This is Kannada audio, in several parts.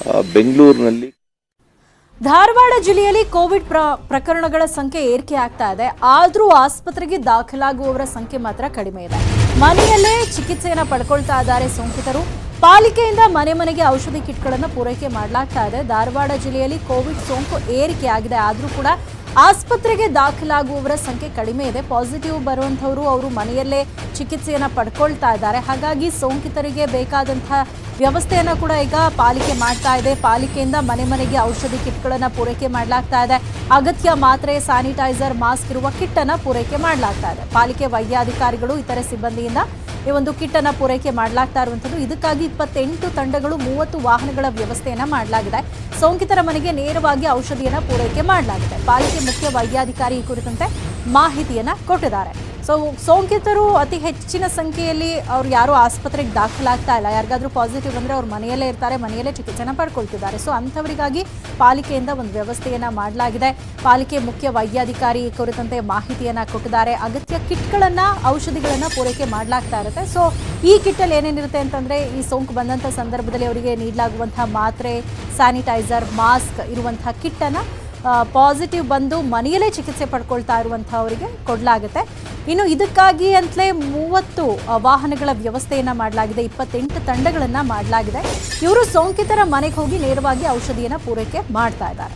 ಆ, ಬೆಂಗಳೂರಿನಲ್ಲಿ ಧಾರವಾಡ ಜಿಲ್ಲೆಯಲ್ಲಿ ಕೋವಿಡ್ ಪ್ರ- ಪ್ರಕರಣಗಳ ಸಂಖ್ಯೆ ಏರಿಕೆ ಆಗ್ತಾ ಇದೆ ಆದ್ರೂ ಆಸ್ಪತ್ರೆಗೆ ದಾಖಲಾಗುವವರ ಸಂಖ್ಯೆ ಮಾತ್ರ ಕಡಿಮೆ ಇದೆ ಮನೆಯಲ್ಲೇ ಚಿಕಿತ್ಸೆಯನ್ನ ಪಡ್ಕೊಳ್ತಾ ಇದ್ದಾರೆ ಸೋಂಕಿತರು ಪಾಲಿಕೆಯಿಂದ ಮನೆ ಮನೆಗೆ ಔಷಧಿ ಕಿಟ್ಗಳನ್ನು ಪೂರೈಕೆ ಮಾಡಲಾಗ್ತಾ ಇದೆ ಧಾರವಾಡ ಜಿಲ್ಲೆಯಲ್ಲಿ ಕೋವಿಡ್ ಸೋಂಕು ಏರಿಕೆ ಆಗಿದೆ ಆದ್ರೂ ಕೂಡ ಆಸ್ಪತ್ರೆಗೆ ದಾಖಲಾಗುವವರ ಸಂಖ್ಯೆ ಕಡಿಮೆ ಇದೆ ಪಾಸಿಟಿವ್ ಬರುವಂಥವರು ಅವರು ಮನೆಯಲ್ಲೇ ಚಿಕಿತ್ಸೆಯನ್ನ ಪಡ್ಕೊಳ್ತಾ ಇದ್ದಾರೆ ಹಾಗಾಗಿ ಸೋಂಕಿತರಿಗೆ ಬೇಕಾದಂತಹ ವ್ಯವಸ್ಥೆಯನ್ನು ಕೂಡ ಈಗ ಪಾಲಿಕೆ ಮಾಡ್ತಾ ಇದೆ ಪಾಲಿಕೆಯಿಂದ ಮನೆ ಮನೆಗೆ ಔಷಧಿ ಕಿಟ್ಗಳನ್ನು ಪೂರೈಕೆ ಮಾಡಲಾಗ್ತಾ ಇದೆ ಅಗತ್ಯ ಮಾತ್ರೆ ಸ್ಯಾನಿಟೈಸರ್ ಮಾಸ್ಕ್ ಇರುವ ಕಿಟ್ ಅನ್ನ ಪೂರೈಕೆ ಮಾಡಲಾಗ್ತಾ ಇದೆ ಪಾಲಿಕೆ ವೈದ್ಯಾಧಿಕಾರಿಗಳು ಇತರೆ ಸಿಬ್ಬಂದಿಯಿಂದ ಈ ಒಂದು ಕಿಟ್ ಅನ್ನ ಪೂರೈಕೆ ಮಾಡಲಾಗ್ತಾ ಇರುವಂಥದ್ದು ಇದಕ್ಕಾಗಿ ಇಪ್ಪತ್ತೆಂಟು ತಂಡಗಳು ಮೂವತ್ತು ವಾಹನಗಳ ವ್ಯವಸ್ಥೆಯನ್ನ ಮಾಡಲಾಗಿದೆ ಸೋಂಕಿತರ ಮನೆಗೆ ನೇರವಾಗಿ ಔಷಧಿಯನ್ನ ಪೂರೈಕೆ ಮಾಡಲಾಗಿದೆ ಪಾಲಿಕೆ ಮುಖ್ಯ ವೈದ್ಯಾಧಿಕಾರಿ ಈ ಕುರಿತಂತೆ ಮಾಹಿತಿಯನ್ನ ಕೊಟ್ಟಿದ್ದಾರೆ ಸೊ ಸೋಂಕಿತರು ಅತಿ ಹೆಚ್ಚಿನ ಸಂಖ್ಯೆಯಲ್ಲಿ ಅವ್ರು ಯಾರು ಆಸ್ಪತ್ರೆಗೆ ದಾಖಲಾಗ್ತಾ ಇಲ್ಲ ಯಾರಿಗಾದ್ರೂ ಪಾಸಿಟಿವ್ ಅಂದ್ರೆ ಅವ್ರು ಮನೆಯಲ್ಲೇ ಇರ್ತಾರೆ ಮನೆಯಲ್ಲೇ ಚಿಕಿತ್ಸೆನ ಪಡ್ಕೊಳ್ತಿದ್ದಾರೆ ಸೊ ಅಂಥವರಿಗಾಗಿ ಪಾಲಿಕೆಯಿಂದ ಒಂದು ವ್ಯವಸ್ಥೆಯನ್ನ ಮಾಡಲಾಗಿದೆ ಪಾಲಿಕೆ ಮುಖ್ಯ ವೈದ್ಯಾಧಿಕಾರಿ ಈ ಕುರಿತಂತೆ ಮಾಹಿತಿಯನ್ನ ಕೊಟ್ಟಿದ್ದಾರೆ ಅಗತ್ಯ ಕಿಟ್ಗಳನ್ನ ಔಷಧಿಗಳನ್ನ ಪೂರೈಕೆ ಮಾಡಲಾಗ್ತಾ ಇರುತ್ತೆ ಸೊ ಈ ಕಿಟ್ಟಲ್ಲಿ ಏನೇನಿರುತ್ತೆ ಅಂತಂದ್ರೆ ಈ ಸೋಂಕು ಬಂದಂಥ ಸಂದರ್ಭದಲ್ಲಿ ಅವರಿಗೆ ನೀಡಲಾಗುವಂತಹ ಮಾತ್ರೆ ಸ್ಯಾನಿಟೈಸರ್ ಮಾಸ್ಕ್ ಇರುವಂತಹ ಕಿಟ್ಟನ್ನ ಪಾಸಿಟಿವ್ ಬಂದು ಮನೆಯಲ್ಲೇ ಚಿಕಿತ್ಸೆ ಪಡ್ಕೊಳ್ತಾ ಇರುವಂಥವರಿಗೆ ಕೊಡಲಾಗುತ್ತೆ ಇನ್ನು ಇದಕ್ಕಾಗಿ ಅಂತಲೇ ಮೂವತ್ತು ಆ, ವಾಹನಗಳ ವ್ಯವಸ್ಥೆಯನ್ನ ಮಾಡಲಾಗಿದೆ ಇಪ್ಪತ್ತೆಂಟು ತಂಡಗಳನ್ನ ಮಾಡಲಾಗಿದೆ ಇವರು ಸೋಂಕಿತರ ಮನೆಗೆ ಹೋಗಿ ನೇರವಾಗಿ ಔಷಧಿಯನ್ನ ಪೂರೈಕೆ ಮಾಡ್ತಾ ಇದ್ದಾರೆ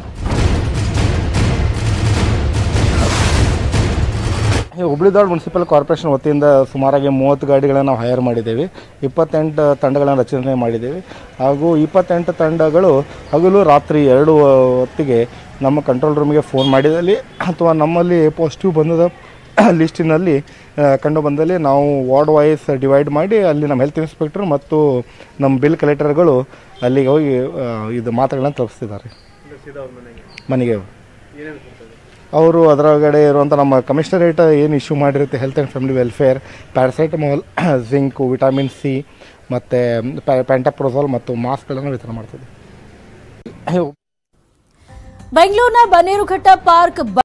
ಈ ಹುಬ್ಳಿದಾಳ್ ಮುನ್ಸಿಪಲ್ ಕಾರ್ಪೊರೇಷನ್ ವತಿಯಿಂದ ಸುಮಾರಾಗಿ ಮೂವತ್ತು ಗಾಡಿಗಳನ್ನು ನಾವು ಹೈರ್ ಮಾಡಿದ್ದೇವೆ ಇಪ್ಪತ್ತೆಂಟು ತಂಡಗಳನ್ನು ರಚನೆ ಮಾಡಿದ್ದೇವೆ ಹಾಗೂ ಇಪ್ಪತ್ತೆಂಟು ತಂಡಗಳು ಹಗಲು ರಾತ್ರಿ ಎರಡು ಹೊತ್ತಿಗೆ ನಮ್ಮ ಕಂಟ್ರೋಲ್ ರೂಮಿಗೆ ಫೋನ್ ಮಾಡಿದಲ್ಲಿ ಅಥವಾ ನಮ್ಮಲ್ಲಿ ಪಾಸಿಟಿವ್ ಬಂದದ ಲಿಸ್ಟಿನಲ್ಲಿ ಆ, ಕಂಡು ಬಂದಲ್ಲಿ ನಾವು ವಾರ್ಡ್ ವೈಸ್ ಡಿವೈಡ್ ಮಾಡಿ ಅಲ್ಲಿ ನಮ್ಮ ಹೆಲ್ತ್ ಇನ್ಸ್ಪೆಕ್ಟರ್ ಮತ್ತು ನಮ್ಮ ಬಿಲ್ ಕಲೆಕ್ಟರ್ಗಳು ಅಲ್ಲಿಗೆ ಹೋಗಿ ಆ, ಇದು ಮಾತ್ರೆಗಳನ್ನು ತಲುಪಿಸ್ತಿದ್ದಾರೆ ಮನೆಗೆ ಅವರು ಅದರೊಳಗಡೆ ಇರುವಂಥ ನಮ್ಮ ಕಮಿಷನರೇಟ್ ಏನು ಇಶ್ಯೂ ಮಾಡಿರುತ್ತೆ health and family welfare paracetamol zinc vitamin C ಮತ್ತು ಪ್ಯಾಂಟಾಪ್ರೋಸೋಲ್ ಮತ್ತು ಮಾಸ್ಕ್ಗಳನ್ನು ವಿತರಣೆ ಮಾಡ್ತಿದ್ದೆ ಬೆಂಗಳೂರಿನ ಬನ್ನೇರುಘಟ್ಟ ಪಾರ್ಕ್